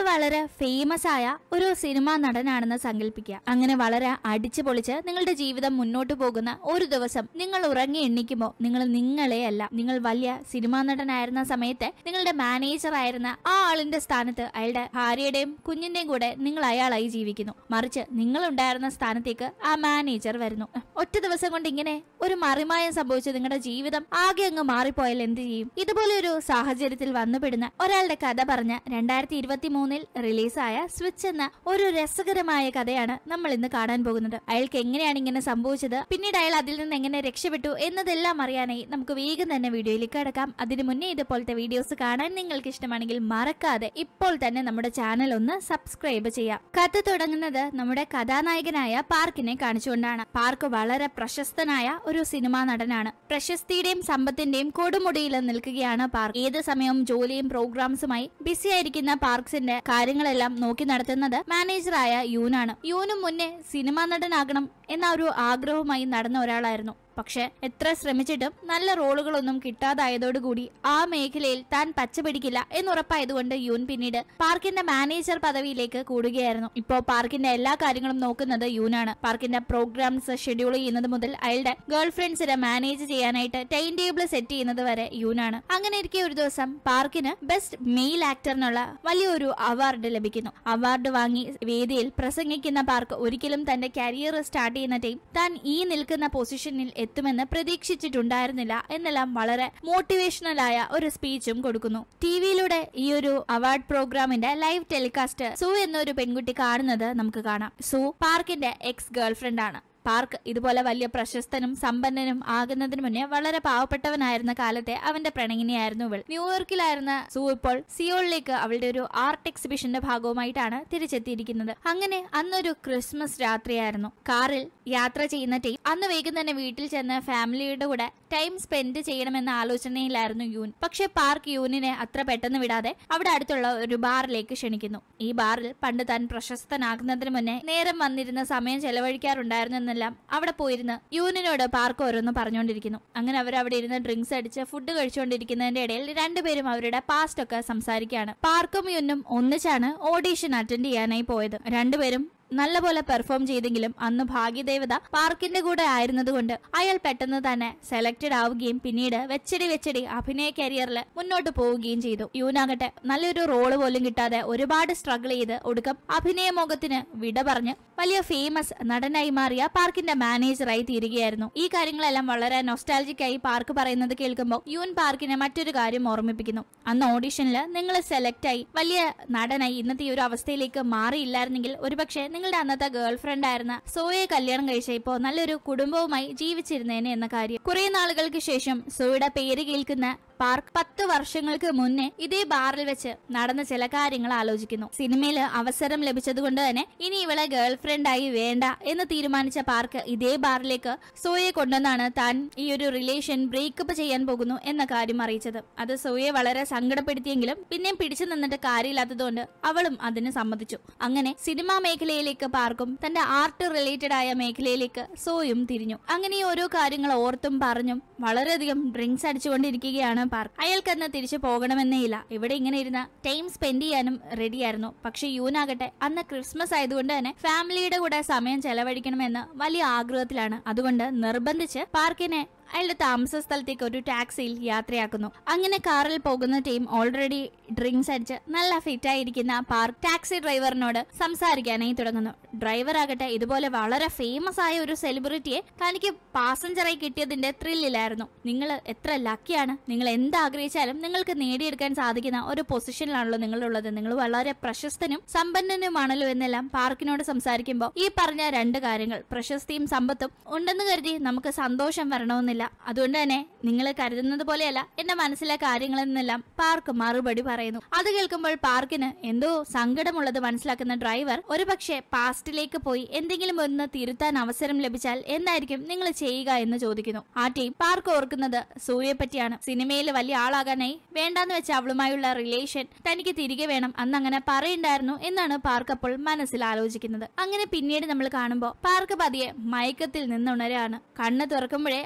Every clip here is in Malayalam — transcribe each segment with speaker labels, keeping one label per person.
Speaker 1: വളരെ ഫേമസ് ആയ ഒരു സിനിമാ നടനാണെന്ന് സങ്കല്പിക്കുക അങ്ങനെ വളരെ അടിച്ചു പൊളിച്ച് നിങ്ങളുടെ ജീവിതം മുന്നോട്ട് പോകുന്ന ഒരു ദിവസം നിങ്ങൾ ഉറങ്ങി എണ്ണിക്കുമ്പോൾ നിങ്ങൾ നിങ്ങളെ അല്ല നിങ്ങൾ വലിയ സിനിമാ നടനായിരുന്ന സമയത്ത് നിങ്ങളുടെ മാനേജർ ആയിരുന്ന ആ ആളിന്റെ സ്ഥാനത്ത് അയാളുടെ ഭാര്യയുടെയും കുഞ്ഞിന്റെയും കൂടെ നിങ്ങൾ അയാളായി ജീവിക്കുന്നു മറിച്ച് നിങ്ങൾ ഉണ്ടായിരുന്ന സ്ഥാനത്തേക്ക് ആ മാനേജർ വരുന്നു ഒറ്റ ദിവസം കൊണ്ട് ഇങ്ങനെ ഒരു മറിമായം സംഭവിച്ച് നിങ്ങളുടെ ജീവിതം ആകെ അങ്ങ് മാറിപ്പോയാൽ എന്ത് ചെയ്യും ഇതുപോലെ ഒരു സാഹചര്യത്തിൽ വന്നുപെടുന്ന ഒരാളുടെ കഥ പറഞ്ഞ രണ്ടായിരത്തി ഇരുപത്തി മൂന്നിൽ റിലീസായ സ്വിച്ച് എന്ന ഒരു രസകരമായ കഥയാണ് നമ്മൾ ഇന്ന് കാണാൻ പോകുന്നത് അയാൾക്ക് എങ്ങനെയാണ് ഇങ്ങനെ സംഭവിച്ചത് പിന്നീട് അയാൾ അതിൽ നിന്ന് എങ്ങനെ രക്ഷപ്പെട്ടു എന്നതെല്ലാം അറിയാനായി നമുക്ക് വേഗം തന്നെ വീഡിയോയിലേക്ക് കടക്കാം അതിനു മുന്നേ ഇതുപോലത്തെ വീഡിയോസ് കാണാൻ നിങ്ങൾക്ക് ഇഷ്ടമാണെങ്കിൽ മറക്കാതെ ഇപ്പോൾ തന്നെ നമ്മുടെ ചാനൽ ഒന്ന് സബ്സ്ക്രൈബ് ചെയ്യാം കഥ തുടങ്ങുന്നത് നമ്മുടെ കഥാനായകനായ പാർക്കിനെ കാണിച്ചുകൊണ്ടാണ് പാർക്ക് വളരെ പ്രശസ്തനായ ഒരു സിനിമാ നടനാണ് പ്രശസ്തിയുടെയും സമ്പത്തിന്റെയും കൊടുമുടിയിൽ നിൽക്കുകയാണ് പാർക്ക് ഏത് സമയവും ജോലിയും പ്രോഗ്രാംസുമായി ബിസി ആയിരിക്കുന്ന പാർക്സിന്റെ കാര്യങ്ങളെല്ലാം നോക്കി നടത്തുന്നത് മാനേജറായ യൂനാണ് യൂനും മുന്നേ സിനിമാ നടനാകണം എന്ന ഒരു ആഗ്രഹവുമായി നടന്ന ഒരാളായിരുന്നു പക്ഷെ എത്ര ശ്രമിച്ചിട്ടും നല്ല റോളുകളൊന്നും കിട്ടാതായതോടുകൂടി ആ മേഖലയിൽ താൻ പച്ചപിടിക്കില്ല എന്നുറപ്പായതുകൊണ്ട് യൂൻ പിന്നീട് പാർക്കിന്റെ മാനേജർ പദവിയിലേക്ക് കൂടുകയായിരുന്നു ഇപ്പോ പാർക്കിന്റെ എല്ലാ കാര്യങ്ങളും നോക്കുന്നത് യൂനാണ് പാർക്കിന്റെ പ്രോഗ്രാംസ് ഷെഡ്യൂൾ ചെയ്യുന്നത് മുതൽ അയാളുടെ ഗേൾ ഫ്രണ്ട്സിനെ മാനേജ് ചെയ്യാനായിട്ട് ടൈം ടേബിൾ സെറ്റ് ചെയ്യുന്നത് വരെ യൂനാണ് അങ്ങനെ ഇരിക്കെ ഒരു ദിവസം പാർക്കിന് ബെസ്റ്റ് മെയിൽ ആക്ടറിനുള്ള വലിയൊരു അവാർഡ് ലഭിക്കുന്നു അവാർഡ് വാങ്ങി വേദിയിൽ പ്രസംഗിക്കുന്ന പാർക്ക് ഒരിക്കലും തന്റെ കരിയർ സ്റ്റാർട്ട് ചെയ്യുന്ന ടൈം താൻ ഈ നിൽക്കുന്ന പൊസിഷനിൽ എത്തുമെന്ന് പ്രതീക്ഷിച്ചിട്ടുണ്ടായിരുന്നില്ല എന്നെല്ലാം വളരെ മോട്ടിവേഷണൽ ആയ ഒരു സ്പീച്ചും കൊടുക്കുന്നു ടിവിയിലൂടെ ഈ ഒരു അവാർഡ് പ്രോഗ്രാമിന്റെ ലൈവ് ടെലികാസ്റ്റ് സു എന്നൊരു പെൺകുട്ടി കാണുന്നത് നമുക്ക് കാണാം സു പാർക്കിന്റെ എക്സ് ഗേൾഫ്രണ്ട് ആണ് പാർക്ക് ഇതുപോലെ വലിയ പ്രശസ്തനും സമ്പന്നനും ആകുന്നതിന് മുന്നേ വളരെ പാവപ്പെട്ടവനായിരുന്ന കാലത്തെ അവന്റെ പ്രണയിനിയായിരുന്നു ഇവൾ ന്യൂയോർക്കിലായിരുന്ന സു ഇപ്പോൾ സിയോളിലേക്ക് അവളുടെ ഒരു ആർട്ട് എക്സിബിഷന്റെ ഭാഗവുമായിട്ടാണ് തിരിച്ചെത്തിയിരിക്കുന്നത് അങ്ങനെ അന്നൊരു ക്രിസ്മസ് രാത്രിയായിരുന്നു കാറിൽ യാത്ര ചെയ്യുന്ന ടീം അന്ന് വേഗം തന്നെ വീട്ടിൽ ചെന്ന് ഫാമിലിയുടെ കൂടെ ടൈം സ്പെൻഡ് ചെയ്യണമെന്ന ആലോചനയിലായിരുന്നു യൂൻ പക്ഷെ പാർക്ക് യൂനിനെ അത്ര പെട്ടെന്ന് വിടാതെ അവിടെ അടുത്തുള്ള ഒരു ബാറിലേക്ക് ക്ഷണിക്കുന്നു ഈ ബാറിൽ പണ്ട് താൻ പ്രശസ്തനാകുന്നതിന് മുന്നേ നേരം വന്നിരുന്ന സമയം ചെലവഴിക്കാറുണ്ടായിരുന്നു എന്നെല്ലാം അവിടെ പോയിരുന്ന് യൂനിനോട് പാർക്ക് ഓരോന്ന് പറഞ്ഞുകൊണ്ടിരിക്കുന്നു അങ്ങനെ അവർ അവിടെ ഇരുന്ന് ഡ്രിങ്ക്സ് അടിച്ച് ഫുഡ് കഴിച്ചുകൊണ്ടിരിക്കുന്നതിന്റെ ഇടയിൽ രണ്ടുപേരും അവരുടെ പാസ്റ്റ് ഒക്കെ സംസാരിക്കുകയാണ് പാർക്കും യൂനും ഒന്നിച്ചാണ് ഓഡീഷൻ അറ്റൻഡ് ചെയ്യാനായി പോയത് രണ്ടുപേരും നല്ലപോലെ പെർഫോം ചെയ്തെങ്കിലും അന്ന് ഭാഗ്യദേവത പാർക്കിന്റെ കൂടെ ആയിരുന്നതുകൊണ്ട് അയാൾ പെട്ടെന്ന് തന്നെ സെലക്ടഡ് ആവുകയും പിന്നീട് വെച്ചടി വെച്ചടി അഭിനയ കരിയറിൽ മുന്നോട്ട് പോവുകയും ചെയ്തു യൂനാകട്ടെ നല്ലൊരു റോള് പോലും കിട്ടാതെ ഒരുപാട് സ്ട്രഗിൾ ചെയ്ത് ഒടുക്കം അഭിനയ മുഖത്തിന് വിട പറഞ്ഞ് വലിയ ഫേമസ് നടനായി മാറിയ പാർക്കിന്റെ മാനേജറായി തീരുകയായിരുന്നു ഈ കാര്യങ്ങളെല്ലാം വളരെ നൊസ്റ്റാലജിക് ആയി പാർക്ക് പറയുന്നത് കേൾക്കുമ്പോൾ യൂൻ പാർക്കിനെ മറ്റൊരു കാര്യം ഓർമ്മിപ്പിക്കുന്നു അന്ന് ഓഡിഷനിൽ നിങ്ങൾ സെലക്ട് ആയി വലിയ നടനായി ഇന്നത്തെ ഈ ഒരു അവസ്ഥയിലേക്ക് മാറിയില്ലായിരുന്നെങ്കിൽ ഒരുപക്ഷെ നിങ്ങളുടെ അന്നത്തെ ഗേൾ ഫ്രണ്ട് ആയിരുന്ന സോയെ കല്യാണം കഴിച്ച ഇപ്പോ നല്ലൊരു കുടുംബവുമായി ജീവിച്ചിരുന്നേനെ എന്ന കാര്യം കുറെ നാളുകൾക്ക് ശേഷം സോയുടെ പേര് കേൾക്കുന്ന പാർക്ക് പത്ത് വർഷങ്ങൾക്ക് മുന്നേ ഇതേ ബാറിൽ വെച്ച് നടന്ന ചില കാര്യങ്ങൾ ആലോചിക്കുന്നു സിനിമയിൽ അവസരം ലഭിച്ചതുകൊണ്ട് തന്നെ ഇനി ഇവളെ ഗേൾ ഫ്രണ്ടായി വേണ്ട എന്ന് തീരുമാനിച്ച പാർക്ക് ഇതേ ബാറിലേക്ക് സോയെ കൊണ്ടുവന്നാണ് താൻ ഈ ഒരു റിലേഷൻ ബ്രേക്കപ്പ് ചെയ്യാൻ പോകുന്നു എന്ന കാര്യം അറിയിച്ചത് അത് സോയെ വളരെ സങ്കടപ്പെടുത്തിയെങ്കിലും പിന്നെയും പിടിച്ചു നിന്നിട്ട് കാര്യമില്ലാത്തതുകൊണ്ട് അവളും അതിന് സമ്മതിച്ചു അങ്ങനെ സിനിമാ മേഖലയിലേക്ക് പാർക്കും തന്റെ ആർട്ട് റിലേറ്റഡ് ആയ മേഖലയിലേക്ക് സോയും തിരിഞ്ഞു അങ്ങനെ ഈ ഓരോ കാര്യങ്ങൾ ഓർത്തും പറഞ്ഞും വളരെയധികം ഡ്രിങ്ക്സ് അടിച്ചുകൊണ്ടിരിക്കുകയാണ് പാർക്ക് അയാൾക്കന്ന് തിരിച്ചു പോകണമെന്നേ ഇല്ല ഇവിടെ ഇങ്ങനെ ഇരുന്ന ടൈം സ്പെൻഡ് ചെയ്യാനും റെഡിയായിരുന്നു പക്ഷെ യൂനാകട്ടെ അന്ന് ക്രിസ്മസ് ആയതുകൊണ്ട് തന്നെ ഫാമിലിയുടെ കൂടെ സമയം ചെലവഴിക്കണമെന്ന് വലിയ ആഗ്രഹത്തിലാണ് അതുകൊണ്ട് നിർബന്ധിച്ച് പാർക്കിനെ അയാളുടെ താമസ സ്ഥലത്തേക്ക് ഒരു ടാക്സിയിൽ യാത്രയാക്കുന്നു അങ്ങനെ കാറിൽ പോകുന്ന ടീം ഓൾറെഡി ഡ്രിങ്ക്സ് അടിച്ച് നല്ല ഫിറ്റ് ആയിരിക്കുന്ന പാർക്ക് ടാക്സി ഡ്രൈവറിനോട് സംസാരിക്കാനായി തുടങ്ങുന്നു ഡ്രൈവർ ആകട്ടെ ഇതുപോലെ വളരെ ഫേമസ് ആയ ഒരു സെലിബ്രിറ്റിയെ തനിക്ക് പാസഞ്ചറായി കിട്ടിയതിന്റെ ത്രില്ലിലായിരുന്നു നിങ്ങൾ എത്ര ലക്കിയാണ് നിങ്ങൾ എന്ത് ആഗ്രഹിച്ചാലും നിങ്ങൾക്ക് നേടിയെടുക്കാൻ സാധിക്കുന്ന ഒരു പൊസിഷനിലാണല്ലോ നിങ്ങളുള്ളത് നിങ്ങൾ വളരെ പ്രശസ്തനും സമ്പന്നനുമാണല്ലോ എന്നെല്ലാം പാർക്കിനോട് സംസാരിക്കുമ്പോൾ ഈ പറഞ്ഞ രണ്ട് കാര്യങ്ങൾ പ്രശസ്തിയും സമ്പത്തും ഉണ്ടെന്ന് കരുതി നമുക്ക് സന്തോഷം വരണമെന്നില്ല അതുകൊണ്ട് തന്നെ നിങ്ങൾ കരുതുന്നത് പോലെയല്ല എന്റെ മനസ്സിലെ കാര്യങ്ങളെന്നെല്ലാം പാർക്ക് മറുപടി പറയുന്നു അത് കേൾക്കുമ്പോൾ പാർക്കിന് എന്തോ സങ്കടമുള്ളത് മനസ്സിലാക്കുന്ന ഡ്രൈവർ ഒരുപക്ഷെ പാസ്റ്റിലേക്ക് പോയി എന്തെങ്കിലും ഒന്ന് തിരുത്താൻ അവസരം ലഭിച്ചാൽ എന്തായിരിക്കും നിങ്ങൾ ചെയ്യുക എന്ന് ചോദിക്കുന്നു ആ ടീം പാർക്ക് ഓർക്കുന്നത് സൂര്യയെ പറ്റിയാണ് സിനിമയിൽ വലിയ ആളാകാനായി വേണ്ടാന്ന് വെച്ച അവളുമായുള്ള റിലേഷൻ തനിക്ക് തിരികെ വേണം അന്ന് അങ്ങനെ പറയണ്ടായിരുന്നു എന്നാണ് പാർക്ക് അപ്പോൾ മനസ്സിൽ ആലോചിക്കുന്നത് അങ്ങനെ പിന്നീട് നമ്മൾ കാണുമ്പോൾ പാർക്ക് പതിയെ മയക്കത്തിൽ നിന്നുണരാണ് കണ്ണ് തുറക്കുമ്പോഴേ അച്ഛ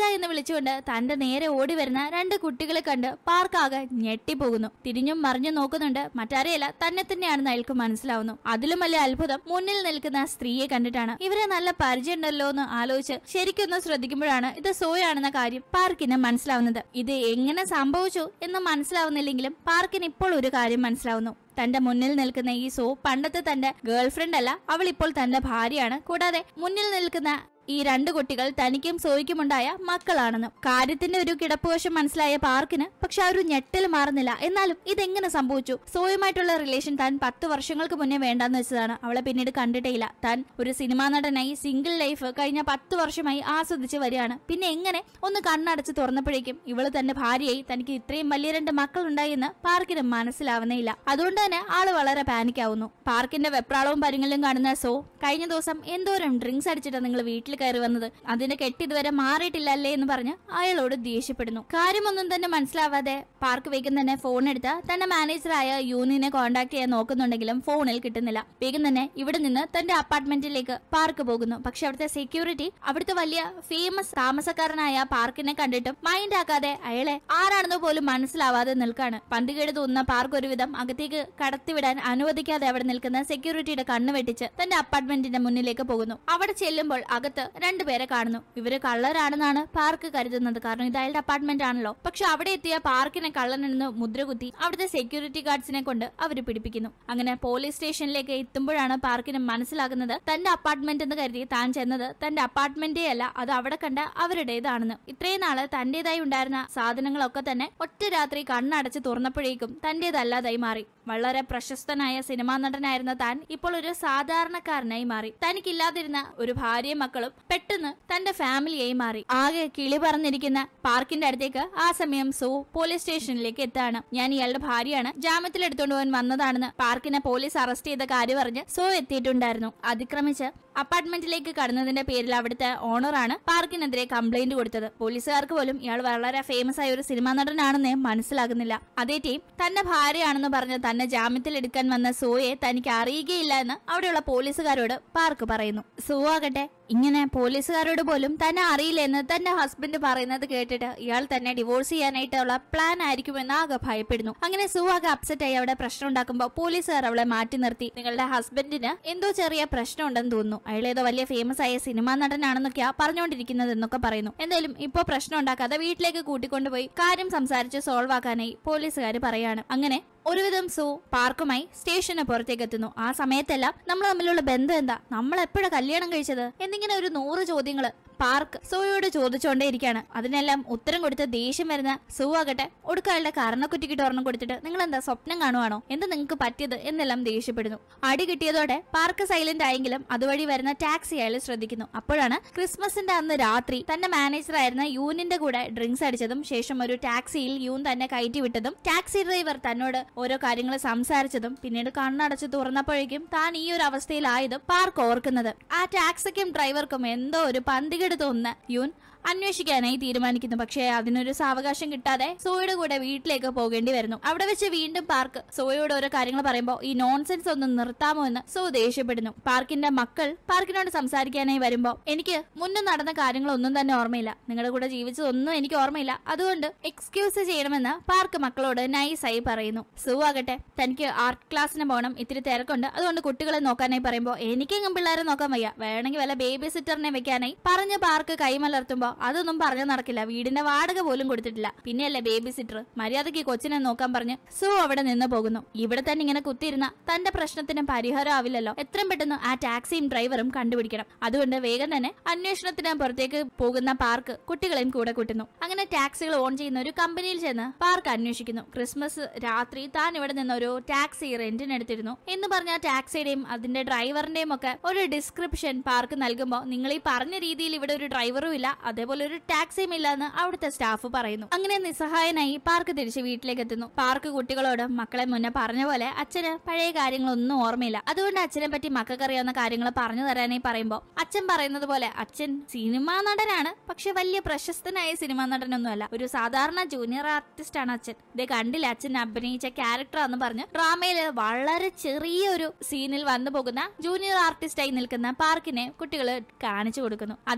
Speaker 1: എന്ന് വിളിച്ചുകൊണ്ട് തന്റെ നേരെ ഓടി വരുന്ന രണ്ട് കുട്ടികളെ കണ്ട് പാർക്കാകെ ഞെട്ടിപ്പോകുന്നു തിരിഞ്ഞും മറിഞ്ഞും നോക്കുന്നുണ്ട് മറ്റാരെയല്ല തന്നെ തന്നെയാണെന്ന് അയാൾക്ക് മനസ്സിലാവുന്നു അതിലും വലിയ അത്ഭുതം മുന്നിൽ നിൽക്കുന്ന സ്ത്രീയെ കണ്ടിട്ടാണ് ഇവരെ നല്ല പരിചയമുണ്ടല്ലോ എന്ന് ആലോചിച്ച് ശരിക്കൊന്ന് ശ്രദ്ധിക്കുമ്പോഴാണ് ഇത് സോയാണെന്ന കാര്യം പാർക്കിന് മനസ്സിലാവുന്നത് ഇത് എങ്ങനെ സംഭവിച്ചു എന്ന് മനസ്സിലാവുന്നില്ലെങ്കിലും പാർക്കിന് ഇപ്പോൾ ഒരു കാര്യം മനസ്സിലാവുന്നു തന്റെ മുന്നിൽ നിൽക്കുന്ന ഈ സോ പണ്ടത്തെ തന്റെ ഗേൾഫ്രണ്ട് അല്ല അവൾ ഇപ്പോൾ തന്റെ ഭാര്യയാണ് കൂടാതെ മുന്നിൽ നിൽക്കുന്ന ഈ രണ്ട് കുട്ടികൾ തനിക്കും സോയ്ക്കുമുണ്ടായ മക്കളാണെന്ന് കാര്യത്തിന്റെ ഒരു കിടപ്പുവശം മനസ്സിലായ പാർക്കിന് പക്ഷെ ആ ഒരു ഞെട്ടൽ മാറുന്നില്ല എന്നാലും ഇതെങ്ങനെ സംഭവിച്ചു സോയുമായിട്ടുള്ള റിലേഷൻ താൻ പത്ത് വർഷങ്ങൾക്ക് മുന്നേ വേണ്ടെന്ന് വെച്ചതാണ് അവളെ പിന്നീട് കണ്ടിട്ടേയില്ല താൻ ഒരു സിനിമാ നടനായി സിംഗിൾ ലൈഫ് കഴിഞ്ഞ പത്ത് വർഷമായി ആസ്വദിച്ച് വരികയാണ് പിന്നെ എങ്ങനെ ഒന്ന് കണ്ണടച്ച് തുറന്നപ്പോഴേക്കും ഇവള് തന്റെ ഭാര്യയായി തനിക്ക് ഇത്രയും വലിയ രണ്ട് മക്കളുണ്ടായി എന്ന് പാർക്കിന് മനസ്സിലാവുന്നേയില്ല അതുകൊണ്ട് തന്നെ ആള് വളരെ പാനിക് ആവുന്നു പാർക്കിന്റെ വെപ്രാളവും പരിങ്ങലും കാണുന്ന സോ കഴിഞ്ഞ ദിവസം എന്തോരം ഡ്രിങ്ക്സ് അടിച്ചിട്ട് നിങ്ങൾ വീട്ടിൽ കയറി വന്നത് അതിന്റെ കെട്ട് ഇതുവരെ മാറിയിട്ടില്ലല്ലേ എന്ന് പറഞ്ഞ് അയാളോട് ദേഷ്യപ്പെടുന്നു കാര്യമൊന്നും തന്നെ മനസ്സിലാവാതെ പാർക്ക് വേഗം തന്നെ ഫോൺ എടുത്ത് തന്റെ മാനേജറായ യൂണിയനെ കോൺടാക്ട് ചെയ്യാൻ നോക്കുന്നുണ്ടെങ്കിലും ഫോണിൽ കിട്ടുന്നില്ല വേഗം തന്നെ ഇവിടെ നിന്ന് തന്റെ അപ്പാർട്ട്മെന്റിലേക്ക് പാർക്ക് പോകുന്നു പക്ഷെ അവിടുത്തെ സെക്യൂരിറ്റി അവിടുത്തെ വലിയ ഫേമസ് താമസക്കാരനായ പാർക്കിനെ കണ്ടിട്ടും മൈൻഡ് ആക്കാതെ അയാളെ ആരാണെന്ന് പോലും മനസ്സിലാവാതെ നിൽക്കാണ് പന്തുകേട് തോന്നുന്ന പാർക്ക് ഒരുവിധം അകത്തേക്ക് കടത്തിവിടാൻ അനുവദിക്കാതെ അവിടെ നിൽക്കുന്ന സെക്യൂരിറ്റിയുടെ കണ്ണ് വെട്ടിച്ച് തന്റെ അപ്പാർട്ട്മെന്റിന്റെ മുന്നിലേക്ക് പോകുന്നു അവിടെ ചെല്ലുമ്പോൾ അകത്ത് രണ്ടുപേരെ കാണുന്നു ഇവര് കള്ളരാണെന്നാണ് പാർക്ക് കരുതുന്നത് കാരണം ഇത് അയാളുടെ അപ്പാർട്ട്മെന്റ് ആണല്ലോ പക്ഷെ അവിടെ എത്തിയ പാർക്കിനെ കള്ളനെന്ന് മുദ്രകുത്തി അവിടുത്തെ സെക്യൂരിറ്റി ഗാർഡ്സിനെ കൊണ്ട് അവർ പിടിപ്പിക്കുന്നു അങ്ങനെ പോലീസ് സ്റ്റേഷനിലേക്ക് എത്തുമ്പോഴാണ് പാർക്കിന് മനസ്സിലാകുന്നത് തന്റെ അപ്പാർട്ട്മെന്റ് എന്ന് കരുതി താൻ ചെന്നത് തന്റെ അപ്പാർട്ട്മെന്റേ അല്ല അത് അവിടെ കണ്ട അവരുടേതാണെന്ന് ഇത്രയും നാള് തന്റേതായി ഉണ്ടായിരുന്ന സാധനങ്ങളൊക്കെ തന്നെ ഒറ്റ രാത്രി കണ്ണടച്ച് തുറന്നപ്പോഴേക്കും തന്റേതല്ലാതായി മാറി വളരെ പ്രശസ്തനായ സിനിമാ നടനായിരുന്ന താൻ ഇപ്പോൾ ഒരു സാധാരണക്കാരനായി മാറി തനിക്കില്ലാതിരുന്ന ഒരു ഭാര്യയും മക്കളും പെട്ടെന്ന് തന്റെ ഫാമിലിയായി മാറി ആകെ കിളി പറഞ്ഞിരിക്കുന്ന പാർക്കിന്റെ അടുത്തേക്ക് ആ സമയം സോ പോലീസ് സ്റ്റേഷനിലേക്ക് എത്താണ് ഞാൻ ഇയാളുടെ ഭാര്യയാണ് ജാമ്യത്തിൽ എടുത്തുകൊണ്ട് പോകാൻ വന്നതാണെന്ന് പാർക്കിനെ പോലീസ് അറസ്റ്റ് ചെയ്ത കാര്യം പറഞ്ഞ് സോ എത്തിയിട്ടുണ്ടായിരുന്നു അതിക്രമിച്ച് അപ്പാർട്ട്മെന്റിലേക്ക് കടന്നതിന്റെ പേരിൽ അവിടുത്തെ ഓണറാണ് പാർക്കിനെതിരെ കംപ്ലൈന്റ് കൊടുത്തത് പോലീസുകാർക്ക് പോലും ഇയാൾ വളരെ ഫേമസ് ആയ ഒരു സിനിമാ നടനാണെന്ന് മനസ്സിലാകുന്നില്ല അതേ ടീം തന്റെ ഭാര്യയാണെന്ന് പറഞ്ഞ് തന്നെ ജാമ്യത്തിൽ എടുക്കാൻ വന്ന സോയെ തനിക്ക് അറിയുകയില്ല എന്ന് അവിടെയുള്ള പോലീസുകാരോട് പാർക്ക് പറയുന്നു സോ ആകട്ടെ ഇങ്ങനെ പോലീസുകാരോട് പോലും തന്നെ അറിയില്ലെന്ന് തന്റെ ഹസ്ബൻഡ് പറയുന്നത് കേട്ടിട്ട് ഇയാൾ തന്നെ ഡിവോഴ്സ് ചെയ്യാനായിട്ടുള്ള പ്ലാൻ ആയിരിക്കുമെന്ന് ആകെ ഭയപ്പെടുന്നു അങ്ങനെ സു ആകെ അപ്സെറ്റ് ആയി അവിടെ പ്രശ്നം ഉണ്ടാക്കുമ്പോൾ പോലീസുകാർ അവളെ മാറ്റി നിർത്തി നിങ്ങളുടെ ഹസ്ബൻഡിന് എന്തോ ചെറിയ പ്രശ്നം ഉണ്ടെന്ന് തോന്നുന്നു അയാൾ ഏതോ വലിയ ഫേമസ് ആയ സിനിമാ നടനാണെന്നൊക്കെയാ പറഞ്ഞുകൊണ്ടിരിക്കുന്നത് എന്നൊക്കെ പറയുന്നു എന്തായാലും ഇപ്പോ പ്രശ്നം ഉണ്ടാക്കാതെ വീട്ടിലേക്ക് കൂട്ടിക്കൊണ്ടുപോയി കാര്യം സംസാരിച്ച് സോൾവ് ആക്കാനായി പോലീസുകാർ പറയാണ് അങ്ങനെ ഒരുവിധം സു പാർക്കുമായി സ്റ്റേഷന് പുറത്തേക്ക് എത്തുന്നു ആ സമയത്തെല്ലാം നമ്മൾ തമ്മിലുള്ള ബന്ധം എന്താ നമ്മൾ എപ്പോഴാ കല്യാണം കഴിച്ചത് എന്നിങ്ങനെ ഒരു നൂറ് ചോദ്യങ്ങള് പാർക്ക് സോയോട് ചോദിച്ചുകൊണ്ടേയിരിക്കാണ് അതിനെല്ലാം ഉത്തരം കൊടുത്ത് ദേഷ്യം വരുന്ന സു ആകട്ടെ ഒടുക്കയാളുടെ കരണക്കുറ്റിക്കിട്ട് ഒരെണ്ണം കൊടുത്തിട്ട് നിങ്ങൾ എന്താ സ്വപ്നം കാണുവാണോ എന്താ നിങ്ങൾക്ക് പറ്റിയത് എന്നെല്ലാം ദേഷ്യപ്പെടുന്നു അടി കിട്ടിയതോടെ പാർക്ക് സൈലന്റ് ആയെങ്കിലും അതുവഴി വരുന്ന ടാക്സി അയാൾ ശ്രദ്ധിക്കുന്നു അപ്പോഴാണ് ക്രിസ്മസിന്റെ അന്ന് രാത്രി തന്റെ മാനേജർ ആയിരുന്ന യൂനിന്റെ കൂടെ ഡ്രിങ്ക്സ് അടിച്ചതും ശേഷം ഒരു ടാക്സിയിൽ യൂൻ തന്നെ കയറ്റി വിട്ടതും ടാക്സി ഡ്രൈവർ തന്നോട് ഓരോ കാര്യങ്ങൾ സംസാരിച്ചതും പിന്നീട് കണ്ണടച്ച് തുറന്നപ്പോഴേക്കും താൻ ഈ ഒരു അവസ്ഥയിലായതും പാർക്ക് ഓർക്കുന്നത് ആ ടാക്സിക്കും ഡ്രൈവർക്കും എന്തോ ഒരു പന്തികേട് തോന്നുന്ന യൂൻ അന്വേഷിക്കാനായി തീരുമാനിക്കുന്നു പക്ഷേ അതിനൊരു സാവകാശം കിട്ടാതെ സോയുടെ കൂടെ വീട്ടിലേക്ക് പോകേണ്ടി വരുന്നു അവിടെ വെച്ച് വീണ്ടും പാർക്ക് സോയോട് ഓരോ കാര്യങ്ങൾ പറയുമ്പോൾ ഈ നോൺസെൻസ് ഒന്ന് നിർത്താമോ എന്ന് സോ ദേഷ്യപ്പെടുന്നു പാർക്കിന്റെ മക്കൾ പാർക്കിനോട് സംസാരിക്കാനായി വരുമ്പോൾ എനിക്ക് മുന്നേ നടന്ന കാര്യങ്ങളൊന്നും തന്നെ ഓർമ്മയില്ല നിങ്ങളുടെ കൂടെ ജീവിച്ചതൊന്നും എനിക്ക് ഓർമ്മയില്ല അതുകൊണ്ട് എക്സ്ക്യൂസ് ചെയ്യണമെന്ന് പാർക്ക് മക്കളോട് നൈസായി പറയുന്നു സു ആകട്ടെ തനിക്ക് ആർട്ട് ക്ലാസ്സിന് പോകണം ഇത്തിരി തിരക്കുണ്ട് അതുകൊണ്ട് കുട്ടികളെ നോക്കാനായി പറയുമ്പോൾ എനിക്കെങ്ങും പിള്ളേരെ നോക്കാൻ വയ്യ വേണമെങ്കിൽ വല്ല ബേബി സിറ്ററിനെ വെക്കാനായി പറഞ്ഞ് പാർക്ക് കൈമലർത്തുമ്പോൾ അതൊന്നും പറഞ്ഞു നടക്കില്ല വീടിന്റെ വാടക പോലും കൊടുത്തിട്ടില്ല പിന്നെയല്ലേ ബേബി സിറ്റർ മര്യാദയ്ക്ക് കൊച്ചിനെ നോക്കാൻ പറഞ്ഞ് സു അവിടെ നിന്ന് പോകുന്നു ഇവിടെ തന്നെ ഇങ്ങനെ കുത്തിയിരുന്ന തന്റെ പ്രശ്നത്തിന് പരിഹാരം ആവില്ലല്ലോ എത്രയും പെട്ടെന്ന് ആ ടാക്സിയും ഡ്രൈവറും കണ്ടുപിടിക്കണം അതുകൊണ്ട് വേഗം തന്നെ അന്വേഷണത്തിന് പുറത്തേക്ക് പോകുന്ന പാർക്ക് കുട്ടികളെയും കൂടെ കൂട്ടുന്നു അങ്ങനെ ടാക്സികൾ ഓൺ ചെയ്യുന്ന ഒരു കമ്പനിയിൽ ചെന്ന് പാർക്ക് അന്വേഷിക്കുന്നു ക്രിസ്മസ് രാത്രി താൻ ഇവിടെ നിന്ന് ഒരു ടാക്സി റെന്റിന് എടുത്തിരുന്നു എന്ന് പറഞ്ഞ ആ ടാക്സിയുടെയും അതിന്റെ ഡ്രൈവറിന്റെയും ഒക്കെ ഒരു ഡിസ്ക്രിപ്ഷൻ പാർക്ക് നൽകുമ്പോൾ നിങ്ങൾ ഈ പറഞ്ഞ രീതിയിൽ ഇവിടെ ഒരു ഡ്രൈവറും ഇല്ല അതേപോലെ ഒരു ടാക്സിയും ഇല്ല എന്ന് അവിടുത്തെ സ്റ്റാഫ് പറയുന്നു അങ്ങനെ നിസ്സഹായനായി പാർക്ക് തിരിച്ച് വീട്ടിലേക്ക് എത്തുന്നു പാർക്ക് കുട്ടികളോട് മക്കളെ മുന്നേ പറഞ്ഞ പോലെ അച്ഛന് പഴയ കാര്യങ്ങളൊന്നും ഓർമ്മയില്ല അതുകൊണ്ട് അച്ഛനെ പറ്റി മക്കൾക്ക് അറിയാവുന്ന കാര്യങ്ങൾ പറഞ്ഞു തരാനായി പറയുമ്പോൾ അച്ഛൻ പറയുന്നത് പോലെ അച്ഛൻ സിനിമാ നടനാണ് പക്ഷെ വലിയ പ്രശസ്തനായ സിനിമാ നടനൊന്നുമല്ല ഒരു സാധാരണ ജൂനിയർ ആർട്ടിസ്റ്റ് ആണ് അച്ഛൻ ഇതേ കണ്ടില്ല അച്ഛൻ അഭിനയിച്ച ക്യാരക്ടർ എന്ന് പറഞ്ഞ് ഡ്രാമയില് വളരെ ചെറിയൊരു സീനിൽ വന്നു പോകുന്ന ജൂനിയർ ആർട്ടിസ്റ്റായി നിൽക്കുന്ന പാർക്കിനെ കുട്ടികൾ കാണിച്ചു കൊടുക്കുന്നു അത് കണ്ട്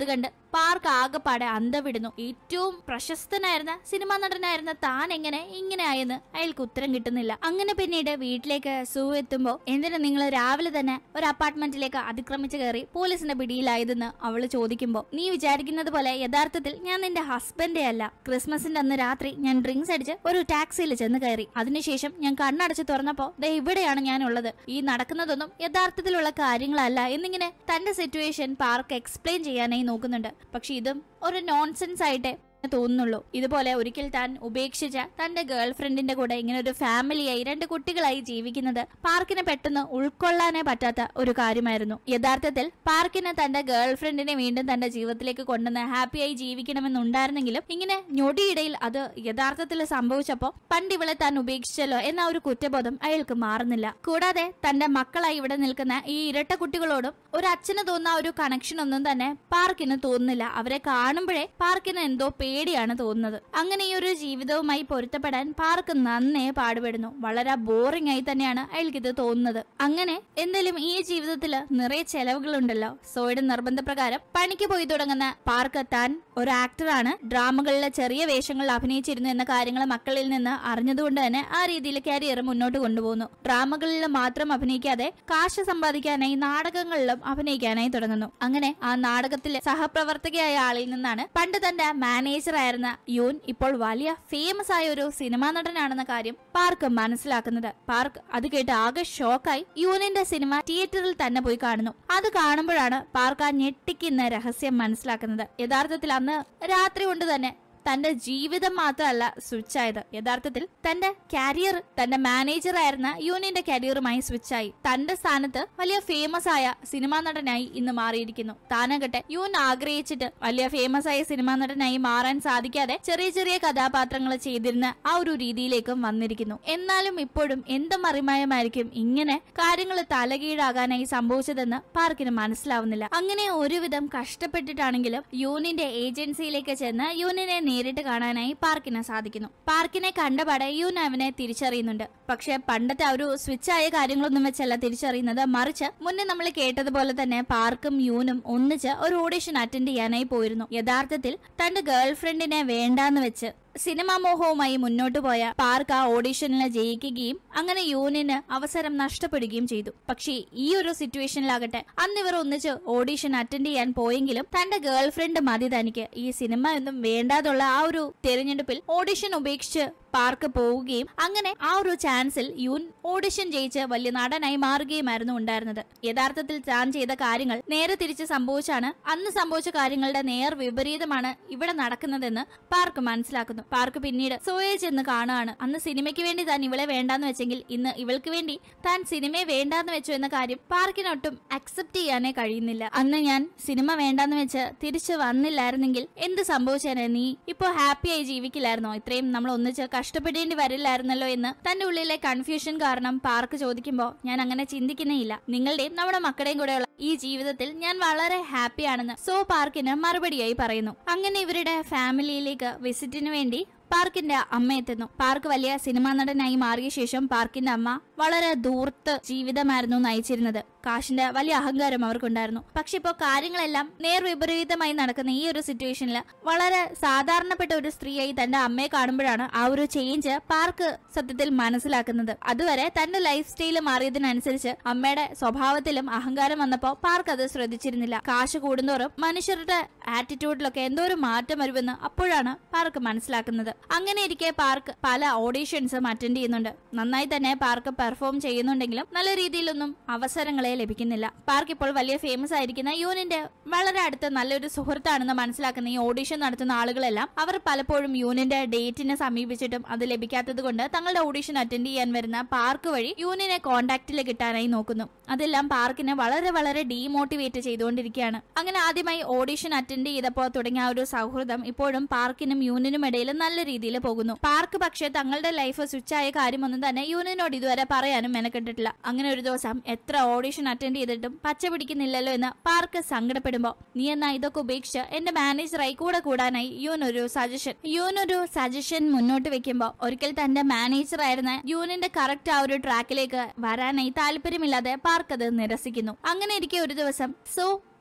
Speaker 1: പാർക്ക് ആകെപ്പാടെ അന്തവിടുന്നു ഏറ്റവും പ്രശസ്തനായിരുന്ന സിനിമാ നടനായിരുന്ന താൻ എങ്ങനെ ഇങ്ങനെ ആയെന്ന് അയാൾക്ക് ഉത്തരം കിട്ടുന്നില്ല അങ്ങനെ പിന്നീട് വീട്ടിലേക്ക് സൂ എത്തുമ്പോ എന്തിനാ നിങ്ങൾ രാവിലെ തന്നെ ഒരു അപ്പാർട്ട്മെന്റിലേക്ക് അതിക്രമിച്ച് കയറി പോലീസിന്റെ പിടിയിലായതെന്ന് അവള് ചോദിക്കുമ്പോ നീ വിചാരിക്കുന്നത് പോലെ യഥാർത്ഥത്തിൽ ഞാൻ നിന്റെ ഹസ്ബൻഡേ അല്ല ക്രിസ്മസിന്റെ അന്ന് രാത്രി ഞാൻ ഡ്രിങ്ക്സ് അടിച്ച് ഒരു ടാക്സിയിൽ ചെന്ന് കയറി അതിനുശേഷം ഞാൻ കണ്ണടച്ച് തുറന്നപ്പോ ദേ ഇവിടെയാണ് ഞാൻ ഉള്ളത് ഈ നടക്കുന്നതൊന്നും യഥാർത്ഥത്തിലുള്ള കാര്യങ്ങളല്ല എന്നിങ്ങനെ തന്റെ സിറ്റുവേഷൻ പാർക്ക് എക്സ്പ്ലെയിൻ ചെയ്യാനായി നോക്കുന്നുണ്ട് പക്ഷെ ഇതും ഒരു നോൺസെൻസ് ആയിട്ടേ തോന്നുന്നുള്ളൂ ഇതുപോലെ ഒരിക്കൽ താൻ ഉപേക്ഷിച്ച തന്റെ ഗേൾ ഫ്രണ്ടിന്റെ കൂടെ ഇങ്ങനെ ഒരു ഫാമിലിയായി രണ്ട് കുട്ടികളായി ജീവിക്കുന്നത് പാർക്കിന് പെട്ടെന്ന് ഉൾക്കൊള്ളാനേ പറ്റാത്ത ഒരു കാര്യമായിരുന്നു യഥാർത്ഥത്തിൽ പാർക്കിന് തന്റെ ഗേൾ ഫ്രണ്ടിനെ വീണ്ടും തന്റെ ജീവിതത്തിലേക്ക് കൊണ്ടുവന്ന് ഹാപ്പിയായി ജീവിക്കണമെന്നുണ്ടായിരുന്നെങ്കിലും ഇങ്ങനെ ഞൊടിയിടയിൽ അത് യഥാർത്ഥത്തിൽ സംഭവിച്ചപ്പോ പണ്ട് ഇവളെ താൻ ഉപേക്ഷിച്ചല്ലോ എന്ന ഒരു കുറ്റബോധം അയാൾക്ക് മാറുന്നില്ല കൂടാതെ തന്റെ മക്കളായി ഇവിടെ നിൽക്കുന്ന ഈ ഇരട്ട കുട്ടികളോടും ഒരു അച്ഛന് തോന്നുന്ന ഒരു കണക്ഷൻ ഒന്നും തന്നെ പാർക്കിന് തോന്നുന്നില്ല അവരെ കാണുമ്പോഴേ പാർക്കിന് എന്തോ പേടിയാണ് തോന്നുന്നത് അങ്ങനെ ഈ ഒരു ജീവിതവുമായി പൊരുത്തപ്പെടാൻ പാർക്ക് നന്നേ പാടുപെടുന്നു വളരെ ബോറിംഗ് ആയി തന്നെയാണ് അയാൾക്ക് ഇത് തോന്നുന്നത് അങ്ങനെ എന്തായാലും ഈ ജീവിതത്തിൽ നിറയെ ചെലവുകളുണ്ടല്ലോ സോയുടെ നിർബന്ധപ്രകാരം പണിക്ക് പോയി തുടങ്ങുന്ന പാർക്ക് താൻ ഒരു ആക്ടറാണ് ഡ്രാമകളിലെ ചെറിയ വേഷങ്ങളിൽ അഭിനയിച്ചിരുന്നു എന്ന കാര്യങ്ങൾ മക്കളിൽ നിന്ന് അറിഞ്ഞതുകൊണ്ട് തന്നെ ആ രീതിയിൽ കരിയർ മുന്നോട്ട് കൊണ്ടുപോകുന്നു ഡ്രാമകളിൽ മാത്രം അഭിനയിക്കാതെ കാശ് സമ്പാദിക്കാനായി നാടകങ്ങളിലും അഭിനയിക്കാനായി തുടങ്ങുന്നു അങ്ങനെ ആ നാടകത്തിലെ സഹപ്രവർത്തകയായ ആളിൽ നിന്നാണ് പണ്ട് തന്റെ മാനേജർ ആയിരുന്ന യൂൻ ഇപ്പോൾ വലിയ ഫേമസ് ആയ ഒരു സിനിമാ നടനാണെന്ന കാര്യം പാർക്ക് മനസ്സിലാക്കുന്നത് പാർക്ക് അത് കേട്ട് ആകെ ഷോക്കായി യൂനിന്റെ സിനിമ തിയേറ്ററിൽ തന്നെ പോയി കാണുന്നു അത് കാണുമ്പോഴാണ് പാർക്ക് ആ ഞെട്ടിക്കുന്ന രഹസ്യം മനസ്സിലാക്കുന്നത് യഥാർത്ഥത്തിൽ അന്ന് രാത്രി കൊണ്ട് തന്നെ തന്റെ ജീവിതം മാത്രമല്ല സ്വിച്ച് ആയത് യഥാർത്ഥത്തിൽ തന്റെ കരിയർ തന്റെ മാനേജർ ആയിരുന്ന യൂണിന്റെ കരിയറുമായി സ്വിച്ച് ആയി തന്റെ സ്ഥാനത്ത് വലിയ ഫേമസ് ആയ സിനിമാ നടനായി ഇന്ന് മാറിയിരിക്കുന്നു താനാകട്ടെ യൂൻ ആഗ്രഹിച്ചിട്ട് വലിയ ഫേമസ് ആയ സിനിമാ നടനായി മാറാൻ സാധിക്കാതെ ചെറിയ ചെറിയ കഥാപാത്രങ്ങൾ ചെയ്തിരുന്ന ആ ഒരു രീതിയിലേക്കും വന്നിരിക്കുന്നു എന്നാലും ഇപ്പോഴും എന്ത് മറിമായമായിരിക്കും ഇങ്ങനെ കാര്യങ്ങൾ തലകീഴാകാനായി സംഭവിച്ചതെന്ന് പാർക്കിന് മനസ്സിലാവുന്നില്ല അങ്ങനെ ഒരുവിധം കഷ്ടപ്പെട്ടിട്ടാണെങ്കിലും യൂണിന്റെ ഏജൻസിയിലേക്ക് ചെന്ന് യൂണിനെ നേരിട്ട് കാണാനായി പാർക്കിന് സാധിക്കുന്നു പാർക്കിനെ കണ്ടപാടെ യൂൻ അവനെ തിരിച്ചറിയുന്നുണ്ട് പക്ഷെ പണ്ടത്തെ ആ ഒരു സ്വിച്ച് ആയ കാര്യങ്ങളൊന്നും വെച്ചല്ല തിരിച്ചറിയുന്നത് മറിച്ച് മുന്നേ നമ്മൾ കേട്ടതുപോലെ തന്നെ പാർക്കും യൂനും ഒന്നിച്ച് ഒരു ഓഡിഷൻ അറ്റൻഡ് ചെയ്യാനായി പോയിരുന്നു യഥാർത്ഥത്തിൽ തന്റെ ഗേൾ ഫ്രണ്ടിനെ വേണ്ടാന്ന് വെച്ച് സിനിമാ മോഹവുമായി മുന്നോട്ട് പോയ പാർക്ക് ആ ഓഡിഷനിൽ ജയിക്കുകയും അങ്ങനെ യൂണിന് അവസരം നഷ്ടപ്പെടുകയും ചെയ്തു പക്ഷേ ഈ ഒരു സിറ്റുവേഷനിലാകട്ടെ അന്ന് ഇവർ ഒന്നിച്ച് ഓഡിഷൻ അറ്റൻഡ് ചെയ്യാൻ പോയെങ്കിലും തന്റെ ഗേൾ ഫ്രണ്ട് മതി തനിക്ക് ഈ സിനിമ ഒന്നും വേണ്ടാതുള്ള ആ ഒരു തെരഞ്ഞെടുപ്പിൽ ഓഡിഷൻ ഉപേക്ഷിച്ച് പാർക്ക് പോവുകയും അങ്ങനെ ആ ഒരു ചാൻസിൽ യൂൻ ഓഡിഷൻ ജയിച്ച് വലിയ നടനായി മാറുകയുമായിരുന്നു ഉണ്ടായിരുന്നത് യഥാർത്ഥത്തിൽ താൻ ചെയ്ത കാര്യങ്ങൾ നേരെ തിരിച്ച് സംഭവിച്ചാണ് അന്ന് സംഭവിച്ച കാര്യങ്ങളുടെ നേർ വിപരീതമാണ് ഇവിടെ നടക്കുന്നതെന്ന് പാർക്ക് മനസ്സിലാക്കുന്നു പാർക്ക് പിന്നീട് സോയെ ചെന്ന് കാണുകയാണ് അന്ന് സിനിമയ്ക്ക് വേണ്ടി താൻ ഇവളെ വേണ്ടാന്ന് വെച്ചെങ്കിൽ ഇന്ന് ഇവൾക്ക് വേണ്ടി താൻ സിനിമയെ വേണ്ടാന്ന് വെച്ചു എന്ന കാര്യം പാർക്കിനൊട്ടും അക്സെപ്റ്റ് ചെയ്യാനേ കഴിയുന്നില്ല അന്ന് ഞാൻ സിനിമ വേണ്ടാന്ന് വെച്ച് തിരിച്ചു വന്നില്ലായിരുന്നെങ്കിൽ എന്ത് സംഭവിച്ചേനെ നീ ഇപ്പോ ഹാപ്പിയായി ജീവിക്കില്ലായിരുന്നോ ഇത്രയും നമ്മൾ ഒന്നിച്ച് കഷ്ടപ്പെടേണ്ടി വരില്ലായിരുന്നല്ലോ എന്ന് തന്റെ ഉള്ളിലെ കൺഫ്യൂഷൻ കാരണം പാർക്ക് ചോദിക്കുമ്പോൾ ഞാൻ അങ്ങനെ ചിന്തിക്കുന്നേയില്ല നിങ്ങളുടെയും നമ്മുടെ മക്കളുടെയും കൂടെയുള്ള ഈ ജീവിതത്തിൽ ഞാൻ വളരെ ഹാപ്പിയാണെന്ന് സോ പാർക്കിന് മറുപടിയായി പറയുന്നു അങ്ങനെ ഇവരുടെ ഫാമിലിയിലേക്ക് വിസിറ്റിന് വേണ്ടി പാർക്കിന്റെ അമ്മ എത്തുന്നു പാർക്ക് വലിയ സിനിമാ നടനായി മാറിയ ശേഷം പാർക്കിന്റെ അമ്മ വളരെ ദൂർത്ത് ജീവിതമായിരുന്നു നയിച്ചിരുന്നത് കാശിന്റെ വലിയ അഹങ്കാരം അവർക്കുണ്ടായിരുന്നു പക്ഷെ ഇപ്പോൾ കാര്യങ്ങളെല്ലാം നേർവിപരീതമായി നടക്കുന്ന ഈ ഒരു സിറ്റുവേഷനിൽ വളരെ സാധാരണപ്പെട്ട ഒരു സ്ത്രീയായി തന്റെ അമ്മയെ കാണുമ്പോഴാണ് ആ ഒരു ചേഞ്ച് പാർക്ക് സത്യത്തിൽ മനസ്സിലാക്കുന്നത് അതുവരെ തന്റെ ലൈഫ് സ്റ്റൈൽ മാറിയതിനനുസരിച്ച് അമ്മയുടെ സ്വഭാവത്തിലും അഹങ്കാരം വന്നപ്പോൾ പാർക്ക് അത് ശ്രദ്ധിച്ചിരുന്നില്ല കാശ് കൂടുന്തോറും മനുഷ്യരുടെ ആറ്റിറ്റ്യൂഡിലൊക്കെ എന്തോ ഒരു മാറ്റം വരുമെന്ന് അപ്പോഴാണ് പാർക്ക് മനസ്സിലാക്കുന്നത് അങ്ങനെ ഇരിക്കെ പാർക്ക് പല ഓഡീഷൻസും അറ്റൻഡ് ചെയ്യുന്നുണ്ട് നന്നായി തന്നെ പാർക്ക് പെർഫോം ചെയ്യുന്നുണ്ടെങ്കിലും നല്ല രീതിയിലൊന്നും അവസരങ്ങളെ ലഭിക്കുന്നില്ല പാർക്ക് ഇപ്പോൾ വലിയ ഫേമസ് ആയിരിക്കുന്ന യൂണിന്റെ വളരെ അടുത്ത നല്ലൊരു സുഹൃത്താണെന്ന് മനസ്സിലാക്കുന്ന ഈ ഓഡീഷൻ നടത്തുന്ന ആളുകളെല്ലാം അവർ പലപ്പോഴും യൂണിന്റെ ഡേറ്റിനെ സമീപിച്ചിട്ടും അത് ലഭിക്കാത്തത് കൊണ്ട് തങ്ങളുടെ ഓഡീഷൻ അറ്റൻഡ് ചെയ്യാൻ വരുന്ന പാർക്ക് വഴി യൂണിനെ കോണ്ടാക്റ്റിൽ കിട്ടാനായി നോക്കുന്നു അതെല്ലാം പാർക്കിനെ വളരെ വളരെ ഡീമോട്ടിവേറ്റ് ചെയ്തുകൊണ്ടിരിക്കുകയാണ് അങ്ങനെ ആദ്യമായി ഓഡീഷൻ അറ്റൻഡ് ചെയ്തപ്പോൾ തുടങ്ങിയ ആ ഒരു സൗഹൃദം ഇപ്പോഴും പാർക്കിനും യൂണിനും ഇടയിൽ നല്ല രീതിയിൽ പോകുന്നു പാർക്ക് പക്ഷേ തങ്ങളുടെ ലൈഫ് സ്വിച്ച് ആയ കാര്യമൊന്നും തന്നെ യൂണിനോട് ഇതുവരെ പറയാനും മെനക്കെട്ടിട്ടില്ല അങ്ങനെ ഒരു ദിവസം എത്ര ഓഡീഷൻ അറ്റൻഡ് ചെയ്തിട്ടും പച്ച പിടിക്കുന്നില്ലല്ലോ എന്ന് പാർക്ക് സങ്കടപ്പെടുമ്പോ നീ എന്നാ ഇതൊക്കെ ഉപേക്ഷിച്ച് എന്റെ മാനേജറായി കൂടെ കൂടാനായി യൂൻ ഒരു സജഷൻ യൂൻ ഒരു സജഷൻ മുന്നോട്ട് വെക്കുമ്പോ ഒരിക്കൽ തന്റെ മാനേജർ ആയിരുന്ന യൂണിന്റെ കറക്റ്റ് ആ ഒരു ട്രാക്കിലേക്ക് വരാനായി താല്പര്യമില്ലാതെ പാർക്ക് അത് നിരസിക്കുന്നു അങ്ങനെ ഇരിക്കെ ഒരു ദിവസം സോ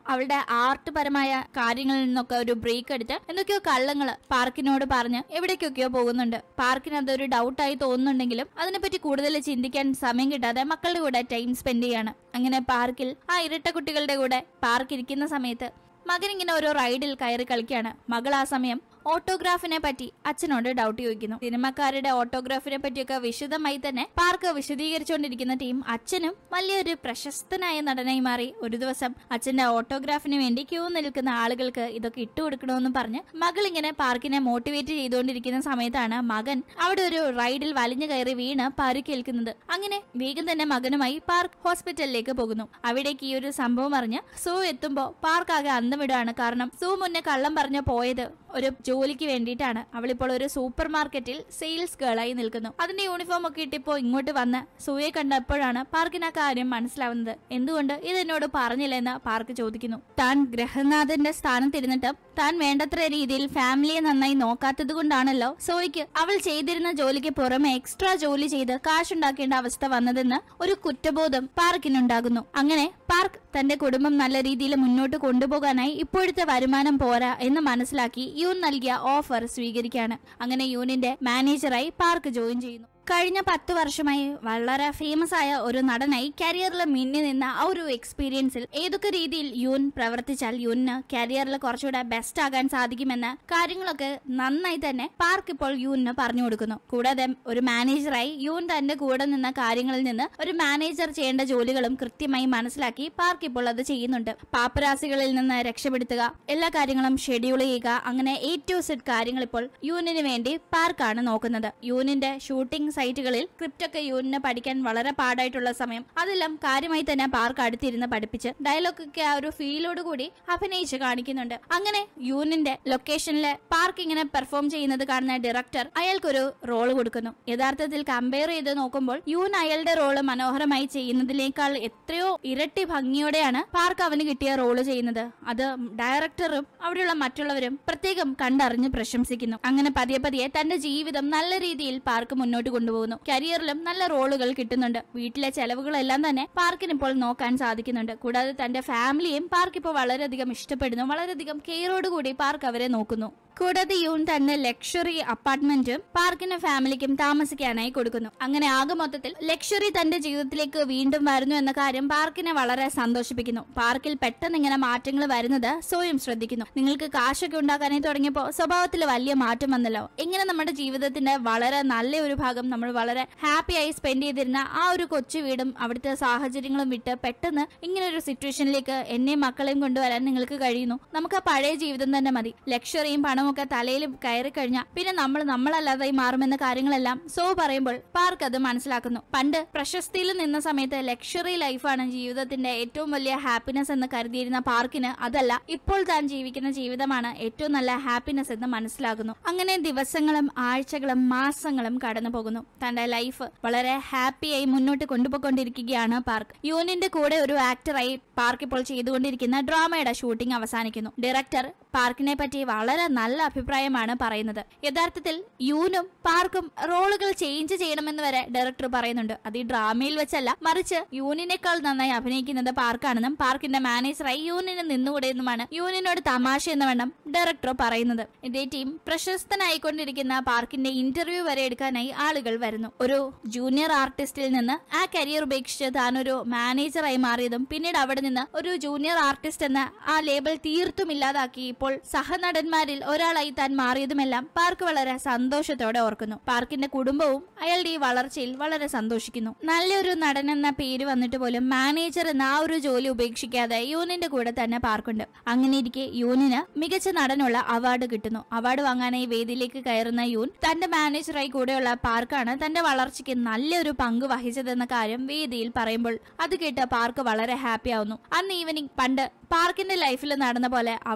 Speaker 1: അവളുടെ ആർട്ട് പരമായ കാര്യങ്ങളിൽ നിന്നൊക്കെ ഒരു ബ്രേക്ക് എടുത്ത് എന്തൊക്കെയോ കള്ളങ്ങള് പാർക്കിനോട് പറഞ്ഞ് എവിടേക്കൊക്കെയോ പോകുന്നുണ്ട് പാർക്കിന് അതൊരു ഡൗട്ടായി തോന്നുന്നുണ്ടെങ്കിലും അതിനെപ്പറ്റി കൂടുതൽ ചിന്തിക്കാൻ സമയം കിട്ടാതെ മക്കളുടെ കൂടെ ടൈം സ്പെൻഡ് ചെയ്യാണ് അങ്ങനെ പാർക്കിൽ ആ ഇരട്ട കുട്ടികളുടെ കൂടെ പാർക്ക് ഇരിക്കുന്ന സമയത്ത് മകൻ ഇങ്ങനെ ഓരോ റൈഡിൽ കയറി കളിക്കുകയാണ് മകൾ ആ സമയം ഓട്ടോഗ്രാഫിനെ പറ്റി അച്ഛനോട് ഡൗട്ട് ചോദിക്കുന്നു സിനിമക്കാരുടെ ഓട്ടോഗ്രാഫിനെ പറ്റിയൊക്കെ വിശദമായി തന്നെ പാർക്ക് വിശദീകരിച്ചുകൊണ്ടിരിക്കുന്ന ടീം അച്ഛനും വലിയൊരു പ്രശസ്തനായ നടനായി മാറി ഒരു ദിവസം അച്ഛന്റെ ഓട്ടോഗ്രാഫിന് വേണ്ടി ക്യൂ നിൽക്കുന്ന ആളുകൾക്ക് ഇതൊക്കെ ഇട്ടുകൊടുക്കണമെന്ന് പറഞ്ഞ് മകൾ ഇങ്ങനെ പാർക്കിനെ മോട്ടിവേറ്റ് ചെയ്തുകൊണ്ടിരിക്കുന്ന സമയത്താണ് മകൻ അവിടെ ഒരു റൈഡിൽ വലിഞ്ഞു കയറി വീണ് പരുക്കേൽക്കുന്നത് അങ്ങനെ വേഗം തന്നെ മകനുമായി പാർക്ക് ഹോസ്പിറ്റലിലേക്ക് പോകുന്നു അവിടേക്ക് ഈ ഒരു സംഭവം അറിഞ്ഞ് സൂ എത്തുമ്പോ പാർക്ക് ആകെ അന്തം വിടുകയാണ് കാരണം സൂ മുന്നേ കള്ളം പറഞ്ഞു പോയത് ഒരു ജോലിക്ക് വേണ്ടിയിട്ടാണ് അവളിപ്പോൾ ഒരു സൂപ്പർ മാർക്കറ്റിൽ സെയിൽസ് ഗേളായി നിൽക്കുന്നു അതിന്റെ യൂണിഫോം ഒക്കെ ഇട്ടിപ്പോ ഇങ്ങോട്ട് വന്ന് സൂയെ കണ്ടപ്പോഴാണ് പാർക്കിന് ആ കാര്യം മനസ്സിലാവുന്നത് എന്തുകൊണ്ട് ഇത് എന്നോട് പറഞ്ഞില്ലെന്ന് പാർക്ക് ചോദിക്കുന്നു താൻ ഗ്രഹനാഥന്റെ സ്ഥാനത്തിരുന്നിട്ട് താൻ വേണ്ടത്ര രീതിയിൽ ഫാമിലിയെ നന്നായി നോക്കാത്തത് കൊണ്ടാണല്ലോ സോയ്ക്ക് അവൾ ചെയ്തിരുന്ന ജോലിക്ക് പുറമെ എക്സ്ട്രാ ജോലി ചെയ്ത് കാശുണ്ടാക്കേണ്ട അവസ്ഥ വന്നതെന്ന് ഒരു കുറ്റബോധം പാർക്കിനുണ്ടാകുന്നു അങ്ങനെ പാർക്ക് തന്റെ കുടുംബം നല്ല രീതിയിൽ മുന്നോട്ട് കൊണ്ടുപോകാനായി ഇപ്പോഴത്തെ വരുമാനം പോരാ എന്ന് മനസ്സിലാക്കി യൂൻ നൽകിയ ഓഫർ സ്വീകരിക്കുകയാണ് അങ്ങനെ യൂണിന്റെ മാനേജറായി പാർക്ക് ജോയിൻ ചെയ്യുന്നു കഴിഞ്ഞ പത്ത് വർഷമായി വളരെ ഫേമസ് ആയ ഒരു നടനായി കരിയറിൽ മിന്നി നിന്ന ആ ഒരു എക്സ്പീരിയൻസിൽ ഏതൊക്കെ രീതിയിൽ യൂൻ പ്രവർത്തിച്ചാൽ യൂനിന് കരിയറിൽ കുറച്ചുകൂടെ ബെസ്റ്റ് ആകാൻ സാധിക്കുമെന്ന കാര്യങ്ങളൊക്കെ നന്നായി തന്നെ പാർക്ക് ഇപ്പോൾ യൂനിന് പറഞ്ഞു കൊടുക്കുന്നു കൂടാതെ ഒരു മാനേജറായി യൂൻ തന്റെ കൂടെ നിന്ന കാര്യങ്ങളിൽ നിന്ന് ഒരു മാനേജർ ചെയ്യേണ്ട ജോലികളും കൃത്യമായി മനസ്സിലാക്കി പാർക്ക് ഇപ്പോൾ അത് ചെയ്യുന്നുണ്ട് പാപ്പരാസികളിൽ നിന്ന് രക്ഷപ്പെടുത്തുക എല്ലാ കാര്യങ്ങളും ഷെഡ്യൂൾ ചെയ്യുക അങ്ങനെ എ ടു സെഡ് കാര്യങ്ങൾ ഇപ്പോൾ യൂണിന് വേണ്ടി പാർക്കാണ് നോക്കുന്നത് യൂണിന്റെ ഷൂട്ടിംഗ് സൈറ്റുകളിൽ ക്രിപ്റ്റൊക്കെ യൂണിന് പഠിക്കാൻ വളരെ പാടായിട്ടുള്ള സമയം അതെല്ലാം കാര്യമായി തന്നെ പാർക്ക് അടുത്തിരുന്ന് പഠിപ്പിച്ച് ഡയലോഗൊക്കെ ആ ഒരു ഫീലോട് കൂടി അഭിനയിച്ച് കാണിക്കുന്നുണ്ട് അങ്ങനെ യൂണിന്റെ ലൊക്കേഷനിലെ പാർക്ക് ഇങ്ങനെ പെർഫോം ചെയ്യുന്നത് കാണുന്ന ഡയറക്ടർ അയാൾക്കൊരു റോള് കൊടുക്കുന്നു യഥാർത്ഥത്തിൽ കമ്പയർ ചെയ്ത് നോക്കുമ്പോൾ യൂൻ അയാളുടെ റോള് മനോഹരമായി ചെയ്യുന്നതിനേക്കാൾ എത്രയോ ഇരട്ടി ഭംഗിയോടെയാണ് പാർക്ക് അവന് കിട്ടിയ റോള് ചെയ്യുന്നത് അത് ഡയറക്ടറും അവിടെയുള്ള മറ്റുള്ളവരും പ്രത്യേകം കണ്ടറിഞ്ഞ് പ്രശംസിക്കുന്നു അങ്ങനെ പതിയെ പതിയെ തന്റെ ജീവിതം നല്ല രീതിയിൽ പാർക്ക് മുന്നോട്ട് കൊണ്ടുപോകുന്നു കരിയറിലും നല്ല റോളുകൾ കിട്ടുന്നുണ്ട് വീട്ടിലെ ചെലവുകളെല്ലാം തന്നെ പാർക്കിന് ഇപ്പോൾ നോക്കാൻ സാധിക്കുന്നുണ്ട് കൂടാതെ തന്റെ ഫാമിലിയും പാർക്ക് ഇപ്പോൾ വളരെയധികം ഇഷ്ടപ്പെടുന്നു വളരെയധികം കെയറോട് കൂടി പാർക്ക് അവരെ നോക്കുന്നു കൂടാതെ യൂൺ തന്റെ ലക്ഷറി അപ്പാർട്ട്മെന്റും പാർക്കിനും ഫാമിലിക്കും താമസിക്കാനായി കൊടുക്കുന്നു അങ്ങനെ ആകെ മൊത്തത്തിൽ ലക്ഷറി തന്റെ ജീവിതത്തിലേക്ക് വീണ്ടും വരുന്നു എന്ന കാര്യം പാർക്കിനെ വളരെ സന്തോഷിപ്പിക്കുന്നു പാർക്കിൽ പെട്ടെന്ന് ഇങ്ങനെ മാറ്റങ്ങൾ വരുന്നത് സോയും ശ്രദ്ധിക്കുന്നു നിങ്ങൾക്ക് കാശൊക്കെ ഉണ്ടാക്കാനായി തുടങ്ങിയപ്പോൾ സ്വഭാവത്തിൽ വലിയ മാറ്റം വന്നല്ലോ എങ്ങനെ നമ്മുടെ ജീവിതത്തിന്റെ വളരെ നല്ല ഒരു ഭാഗം നമ്മൾ വളരെ ഹാപ്പിയായി സ്പെൻഡ് ചെയ്തിരുന്ന ആ ഒരു കൊച്ചു വീടും അവിടുത്തെ സാഹചര്യങ്ങളും വിട്ട് പെട്ടെന്ന് ഇങ്ങനെ ഒരു സിറ്റുവേഷനിലേക്ക് എന്നെയും മക്കളെയും കൊണ്ടുവരാൻ നിങ്ങൾക്ക് കഴിയുന്നു നമുക്ക് ആ പഴയ ജീവിതം തന്നെ മതി ലക്ഷറിയും പണവും ഒക്കെ തലയിൽ കയറി കഴിഞ്ഞാൽ പിന്നെ നമ്മൾ നമ്മളല്ലാതായി മാറുമെന്ന കാര്യങ്ങളെല്ലാം സോ പറയുമ്പോൾ പാർക്ക് അത് മനസ്സിലാക്കുന്നു പണ്ട് പ്രശസ്തിയിൽ നിന്ന സമയത്ത് ലക്ഷറി ലൈഫാണ് ജീവിതത്തിന്റെ ഏറ്റവും വലിയ ഹാപ്പിനെസ് എന്ന് കരുതിയിരുന്ന പാർക്കിന് അതല്ല ഇപ്പോൾ താൻ ജീവിക്കുന്ന ജീവിതമാണ് ഏറ്റവും നല്ല ഹാപ്പിനെസ് എന്ന് മനസ്സിലാകുന്നു അങ്ങനെ ദിവസങ്ങളും ആഴ്ചകളും മാസങ്ങളും കടന്നു പോകുന്നു തന്റെ ലൈഫ് വളരെ ഹാപ്പിയായി മുന്നോട്ട് കൊണ്ടുപോയിക്കൊണ്ടിരിക്കുകയാണ് പാർക്ക് യൂണിന്റെ കൂടെ ഒരു ആക്ടറായി പാർക്ക് ഇപ്പോൾ ചെയ്തുകൊണ്ടിരിക്കുന്ന ഡ്രാമയുടെ ഷൂട്ടിംഗ് അവസാനിക്കുന്നു ഡയറക്ടർ പാർക്കിനെ പറ്റി വളരെ നല്ല അഭിപ്രായമാണ് പറയുന്നത് യഥാർത്ഥത്തിൽ യൂനും പാർക്കും റോളുകൾ ചേഞ്ച് ചെയ്യണമെന്ന് വരെ ഡയറക്ടർ പറയുന്നുണ്ട് അത് ഈ ഡ്രാമയിൽ വെച്ചല്ല മറിച്ച് യൂണിനേക്കാൾ നന്നായി അഭിനയിക്കുന്നത് പാർക്കാണെന്നും പാർക്കിന്റെ മാനേജറായി യൂണിന് നിന്നുകൂടെയെന്നുമാണ് യൂണിനോട് തമാശ എന്ന വണ്ണം ഡയറക്ടർ പറയുന്നത് ഇതേ ടീം പ്രശസ്തനായിക്കൊണ്ടിരിക്കുന്ന പാർക്കിന്റെ ഇന്റർവ്യൂ വരെ എടുക്കാനായി ആളുകൾ വരുന്നു ഒരു ജൂനിയർ ആർട്ടിസ്റ്റിൽ നിന്ന് ആ കരിയർ ഉപേക്ഷിച്ച് താൻ ഒരു മാനേജറായി മാറിയതും പിന്നീട് അവിടെ നിന്ന് ഒരു ജൂനിയർ ആർട്ടിസ്റ്റ് എന്ന ആ ലേബൽ തീർത്തും ഇല്ലാതാക്കി ഇപ്പോൾ സഹനടന്മാരിൽ ഒരാളായി താൻ മാറിയതുമെല്ലാം പാർക്ക് വളരെ സന്തോഷത്തോടെ ഓർക്കുന്നു പാർക്കിന്റെ കുടുംബവും അയാളുടെ ഈ വളർച്ചയിൽ വളരെ സന്തോഷിക്കുന്നു നല്ലൊരു നടൻ എന്ന പേര് വന്നിട്ട് പോലും മാനേജർ എന്ന ആ ഒരു ജോലി ഉപേക്ഷിക്കാതെ യൂണിന്റെ കൂടെ തന്നെ പാർക്കുണ്ട് അങ്ങനെ ഇരിക്കെ യൂണിന് മികച്ച നടനുള്ള അവാർഡ് കിട്ടുന്നു അവാർഡ് വാങ്ങാനായി വേദിയിലേക്ക് കയറുന്ന യൂൻ തന്റെ മാനേജറായി കൂടെയുള്ള പാർക്കാണ് തന്റെ വളർച്ചയ്ക്ക് നല്ലൊരു പങ്ക് വഹിച്ചതെന്ന കാര്യം വേദിയിൽ പറയുമ്പോൾ അത് കേട്ട് പാർക്ക് വളരെ ഹാപ്പി ആവുന്നു അന്ന് ഈവനിങ് പണ്ട് പാർക്കിന്റെ ലൈഫിൽ നടന്ന പോലെ അവാർഡൊക്കെ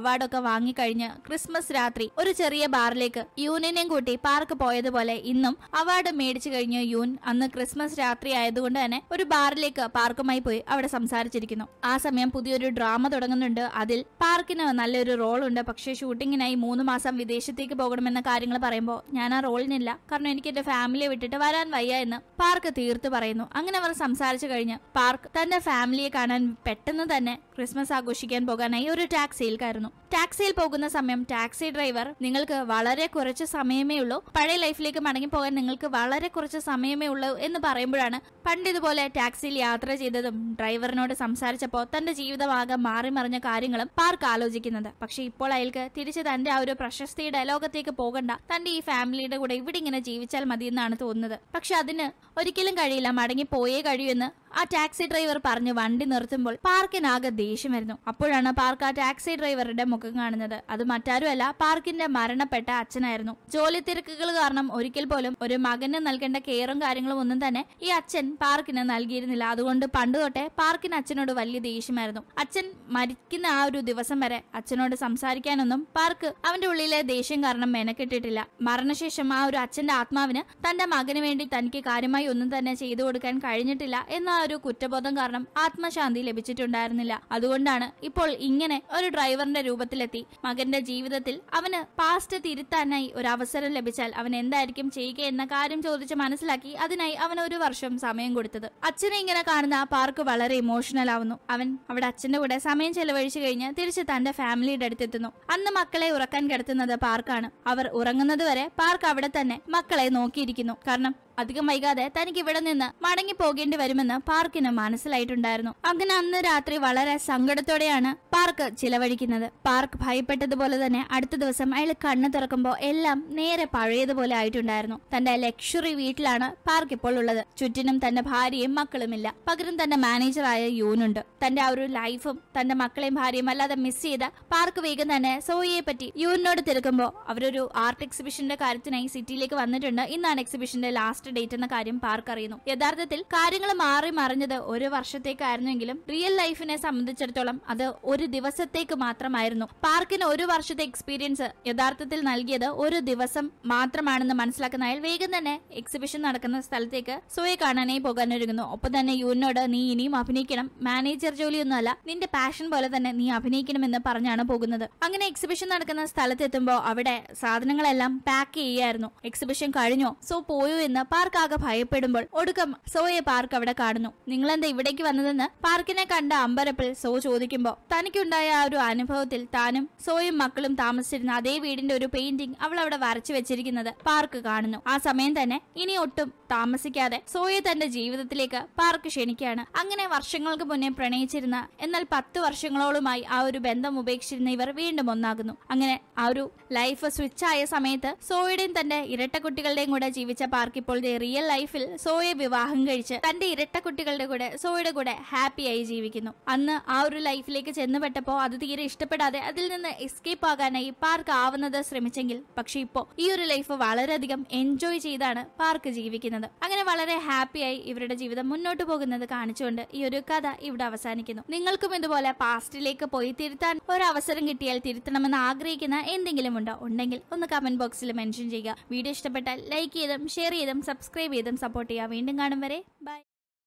Speaker 1: വാങ്ങിക്കഴിഞ്ഞ് ക്രിസ്മസ് രാത്രി ഒരു ചെറിയ ബാറിലേക്ക് യൂനിനെയും കൂട്ടി പാർക്ക് പോയതുപോലെ ഇന്നും അവാർഡ് മേടിച്ചു കഴിഞ്ഞ യൂൻ അന്ന് ക്രിസ്മസ് രാത്രി ആയതുകൊണ്ട് തന്നെ ഒരു ബാറിലേക്ക് പാർക്കുമായി പോയി അവിടെ സംസാരിച്ചിരിക്കുന്നു ആ സമയം പുതിയൊരു ഡ്രാമ തുടങ്ങുന്നുണ്ട് അതിൽ പാർക്കിന് നല്ലൊരു റോൾ ഉണ്ട് പക്ഷേ ഷൂട്ടിങ്ങിനായി മൂന്ന് മാസം വിദേശത്തേക്ക് പോകണമെന്ന കാര്യങ്ങൾ പറയുമ്പോൾ ഞാൻ ആ റോളിനില്ല കാരണം എനിക്ക് എന്റെ ഫാമിലിയെ വിട്ടിട്ട് വരാൻ വയ്യ എന്ന് പാർക്ക് തീർത്ത് പറയുന്നു അങ്ങനെ അവർ സംസാരിച്ചു കഴിഞ്ഞ് പാർക്ക് തന്റെ ഫാമിലിയെ കാണാൻ പെട്ടെന്ന് തന്നെ ക്രിസ്മസ് ആഘോഷിക്കാൻ പോകാനായി ഒരു ടാക്സിയിൽ കയറുന്നു ടാക്സിയിൽ പോകുന്ന സമയം ടാക്സി ഡ്രൈവർ നിങ്ങൾക്ക് വളരെ കുറച്ച് സമയമേ ഉള്ളൂ പഴയ ലൈഫിലേക്ക് മടങ്ങി പോകാൻ നിങ്ങൾക്ക് വളരെ കുറച്ച് സമയമേ ഉള്ളൂ എന്ന് പറയുമ്പോഴാണ് പണ്ട് ഇതുപോലെ ടാക്സിയിൽ യാത്ര ചെയ്തതും ഡ്രൈവറിനോട് സംസാരിച്ചപ്പോൾ തന്റെ ജീവിതമാകെ മാറി മറിഞ്ഞ കാര്യങ്ങളും പാർക്ക് ആലോചിക്കുന്നത് പക്ഷെ ഇപ്പോൾ അയാൾക്ക് തിരിച്ച് തന്റെ ആ ഒരു പ്രശസ്തിയുടെ ലോകത്തേക്ക് പോകണ്ട തന്റെ ഈ ഫാമിലിയുടെ കൂടെ ഇവിടെ ഇങ്ങനെ ജീവിച്ചാൽ മതി എന്നാണ് തോന്നുന്നത് പക്ഷെ അതിന് ഒരിക്കലും കഴിയില്ല മടങ്ങി പോയേ കഴിയൂ എന്ന് ആ ടാക്സി ഡ്രൈവർ പറഞ്ഞ് വണ്ടി നിർത്തുമ്പോൾ പാർക്കിനാകെ ദേഷ്യം വരുന്നു അപ്പോഴാണ് പാർക്ക് ആ ടാക്സി ഡ്രൈവറുടെ മുഖം കാണുന്നത് അത് മറ്റാരുമല്ല പാർക്കിന്റെ മരണപ്പെട്ട അച്ഛനായിരുന്നു ജോലി തിരക്കുകൾ കാരണം ഒരിക്കൽ പോലും ഒരു മകന് നൽകേണ്ട കെയറും കാര്യങ്ങളും ഒന്നും തന്നെ ഈ അച്ഛൻ പാർക്കിന് നൽകിയിരുന്നില്ല അതുകൊണ്ട് പണ്ട് തൊട്ടേ പാർക്കിന് അച്ഛനോട് വലിയ ദേഷ്യമായിരുന്നു അച്ഛൻ മരിക്കുന്ന ആ ഒരു ദിവസം വരെ അച്ഛനോട് സംസാരിക്കാനൊന്നും പാർക്ക് അവന്റെ ഉള്ളിലെ ദേഷ്യം കാരണം മെനക്കെട്ടിട്ടില്ല മരണശേഷം ആ ഒരു അച്ഛന്റെ ആത്മാവിന് തന്റെ മകന് വേണ്ടി തനിക്ക് കാര്യമായി ഒന്നും തന്നെ ചെയ്തു കൊടുക്കാൻ കഴിഞ്ഞിട്ടില്ല എന്ന ആ ഒരു കുറ്റബോധം കാരണം ആത്മശാന്തി ലഭിച്ചിട്ടുണ്ടായിരുന്നില്ല അതുകൊണ്ടാണ് ഇപ്പോൾ ഇങ്ങനെ ഒരു ഡ്രൈവറിന്റെ രൂപത്തിലെത്തി മകന്റെ ജീവിതത്തിൽ അവന് പാസ്റ്റ് തിരുത്താനായി ഒരു അവസരം ലഭിച്ചാൽ അവൻ എന്തായിരിക്കും ചെയ്യുക എന്ന കാര്യം ചോദിച്ച് മനസ്സിലാക്കി അതിനായി അവൻ ഒരു വർഷം സമയം കൊടുത്തത് അച്ഛനെ ഇങ്ങനെ കാണുന്ന ആ പാർക്ക് വളരെ ഇമോഷണൽ ആവുന്നു അവൻ അവിടെ അച്ഛന്റെ കൂടെ സമയം ചെലവഴിച്ചു കഴിഞ്ഞ് തിരിച്ച് തന്റെ ഫാമിലിയുടെ അടുത്തെത്തുന്നു അന്ന് മക്കളെ ഉറക്കാൻ കിടത്തുന്നത് പാർക്കാണ് അവർ ഉറങ്ങുന്നത് വരെ പാർക്ക് അവിടെ തന്നെ മക്കളെ നോക്കിയിരിക്കുന്നു കാരണം അധികം വൈകാതെ തനിക്ക് ഇവിടെ നിന്ന് മടങ്ങി പോകേണ്ടി വരുമെന്ന് പാർക്കിന് മനസ്സിലായിട്ടുണ്ടായിരുന്നു അങ്ങനെ അന്ന് രാത്രി വളരെ സങ്കടത്തോടെയാണ് പാർക്ക് ചിലവഴിക്കുന്നത് പാർക്ക് ഭയപ്പെട്ടതുപോലെ തന്നെ അടുത്ത ദിവസം അയാൾ കണ്ണു തുറക്കുമ്പോൾ എല്ലാം നേരെ പഴയതുപോലെ ആയിട്ടുണ്ടായിരുന്നു തന്റെ ലക്ഷറി വീട്ടിലാണ് പാർക്ക് ഇപ്പോൾ ഉള്ളത് ചുറ്റിനും തന്റെ ഭാര്യയും മക്കളുമില്ല പകരം തന്റെ മാനേജറായ യൂനുണ്ട് തന്റെ ആ ഒരു ലൈഫും തന്റെ മക്കളെയും ഭാര്യയും അല്ലാതെ മിസ് ചെയ്ത പാർക്ക് വേഗം തന്നെ സോയിയെ പറ്റി യൂനിനോട് തിരക്കുമ്പോൾ അവരൊരു ആർട്ട് എക്സിബിഷന്റെ കാര്യത്തിനായി സിറ്റിയിലേക്ക് വന്നിട്ടുണ്ട് ഇന്നാണ് എക്സിബിഷന്റെ ലാസ്റ്റ് ഡേറ്റ് എന്ന കാര്യം പാർക്ക് അറിയുന്നു യഥാർത്ഥത്തിൽ കാര്യങ്ങൾ മാറി മറിഞ്ഞത് ഒരു വർഷത്തേക്കായിരുന്നെങ്കിലും റിയൽ ലൈഫിനെ സംബന്ധിച്ചിടത്തോളം അത് ഒരു ദിവസത്തേക്ക് മാത്രമായിരുന്നു പാർക്കിന് ഒരു വർഷത്തെ എക്സ്പീരിയൻസ് യഥാർത്ഥത്തിൽ നൽകിയത് ഒരു ദിവസം മാത്രമാണെന്ന് മനസ്സിലാക്കുന്ന അയാൾ വേഗം തന്നെ എക്സിബിഷൻ നടക്കുന്ന സ്ഥലത്തേക്ക് സോയെ കാണാനായി പോകാൻ ഒരുങ്ങുന്നു ഒപ്പം തന്നെ യൂനോട് നീ ഇനിയും അഭിനയിക്കണം മാനേജർ ജോലിയൊന്നുമല്ല നിന്റെ പാഷൻ പോലെ തന്നെ നീ അഭിനയിക്കണമെന്ന് പറഞ്ഞാണ് പോകുന്നത് അങ്ങനെ എക്സിബിഷൻ നടക്കുന്ന സ്ഥലത്തെത്തുമ്പോൾ അവിടെ സാധനങ്ങളെല്ലാം പാക്ക് ചെയ്യായിരുന്നു എക്സിബിഷൻ കഴിഞ്ഞോ സോ പോയോ എന്ന് പാർക്ക് ആകെ ഭയപ്പെടുമ്പോൾ ഒടുക്കം സോയെ പാർക്ക് അവിടെ കാണുന്നു നിങ്ങളെന്താ ഇവിടേക്ക് വന്നതെന്ന് പാർക്കിനെ കണ്ട അമ്പരപ്പിൽ സോ ചോദിക്കുമ്പോൾ തനിക്കുണ്ടായ ആ ഒരു അനുഭവത്തിൽ താനും സോയും മക്കളും താമസിച്ചിരുന്ന അതേ വീടിന്റെ ഒരു പെയിന്റിംഗ് അവൾ അവിടെ വരച്ചു വെച്ചിരിക്കുന്നത് പാർക്ക് കാണുന്നു ആ സമയം തന്നെ ഇനി ഒട്ടും താമസിക്കാതെ സോയെ തന്റെ ജീവിതത്തിലേക്ക് പാർക്ക് ക്ഷണിക്കുകയാണ് അങ്ങനെ വർഷങ്ങൾക്ക് മുന്നേ പ്രണയിച്ചിരുന്ന എന്നാൽ പത്ത് വർഷങ്ങളോളമായി ആ ഒരു ബന്ധം ഉപേക്ഷിച്ചിരുന്ന ഇവർ വീണ്ടും ഒന്നാകുന്നു അങ്ങനെ ആ ഒരു ലൈഫ് സ്വിച്ച് ആയ സമയത്ത് സോയുടെയും തന്റെ ഇരട്ട കുട്ടികളുടെയും കൂടെ ജീവിച്ച പാർക്ക് ഇപ്പോൾ ദേ റിയൽ ലൈഫിൽ സോയെ വിവാഹം കഴിച്ച് തന്റെ ഇരട്ട കുട്ടികളുടെ കൂടെ സോയുടെ കൂടെ ഹാപ്പിയായി ജീവിക്കുന്നു അന്ന് ആ ഒരു ലൈഫിലേക്ക് ചെന്നുപെട്ടപ്പോ അത് തീരെ ഇഷ്ടപ്പെടാതെ അതിൽ നിന്ന് എസ്കേപ്പ് ആകാനായി പാർക്ക് ആവുന്നത് ശ്രമിച്ചെങ്കിൽ പക്ഷെ ഇപ്പോ ഈ ഒരു ലൈഫ് വളരെയധികം എൻജോയ് ചെയ്താണ് പാർക്ക് ജീവിക്കുന്നത് അങ്ങനെ വളരെ ഹാപ്പിയായി ഇവരുടെ ജീവിതം മുന്നോട്ട് പോകുന്നത് കാണിച്ചുകൊണ്ട് ഈ ഒരു കഥ ഇവിടെ അവസാനിക്കുന്നു നിങ്ങൾക്കും ഇതുപോലെ പാസ്റ്റിലേക്ക് പോയി തിരുത്താൻ ഒരു അവസരം കിട്ടിയാൽ തിരുത്തണമെന്ന് ആഗ്രഹിക്കുന്ന എന്തെങ്കിലും ഉണ്ടോ ഉണ്ടെങ്കിൽ ഒന്ന് കമന്റ് ബോക്സിൽ മെൻഷൻ ചെയ്യുക വീഡിയോ ഇഷ്ടപ്പെട്ടാൽ ലൈക്ക് ചെയ്തും ഷെയർ ചെയ്തും സബ്സ്ക്രൈബ് ചെയ്തും സപ്പോർട്ട് ചെയ്യുക വീണ്ടും കാണും വരെ ബൈ